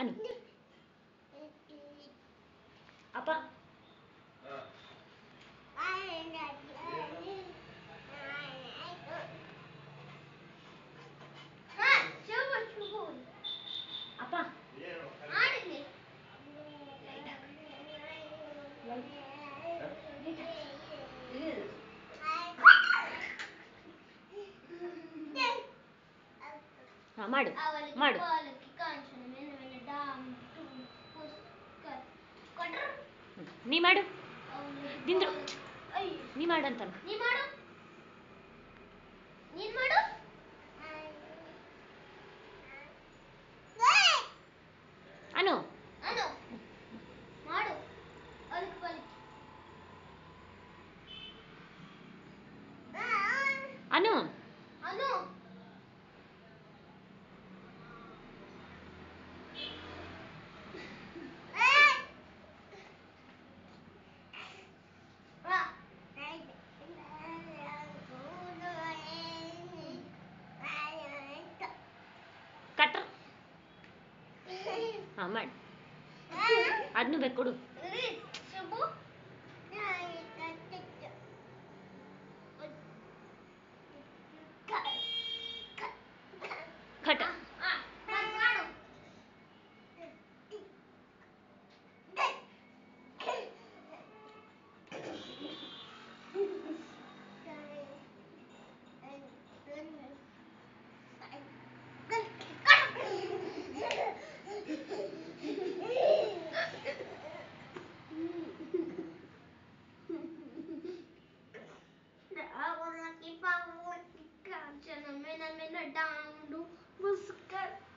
ಅನು ಅಪ್ಪ ಅಪ್ಪ ಹಾ ಮಾಡು ಮಾಡು ಹ್ಮ್. ನೀ ಮಾಡು ನಿಂದ್ರು ನೀ ಮಾಡಂತಾನ ನೀ ಮಾಡು ನೀನ್ ಮಾಡು ಅನು ಅನು ಮಾಡು ಅಲ್ಕ್ ಬಲ್ಕ್ ಅನು ಅನು ಕಟ್ರ ಹಾ ಮಾಡು ಅದನ್ನು ಬೇಕು ಕೊಡು ಶುಭು ಕಟ ಮಾಡು Aku lagi pamuk di kaca, namanya namanya down, buskar.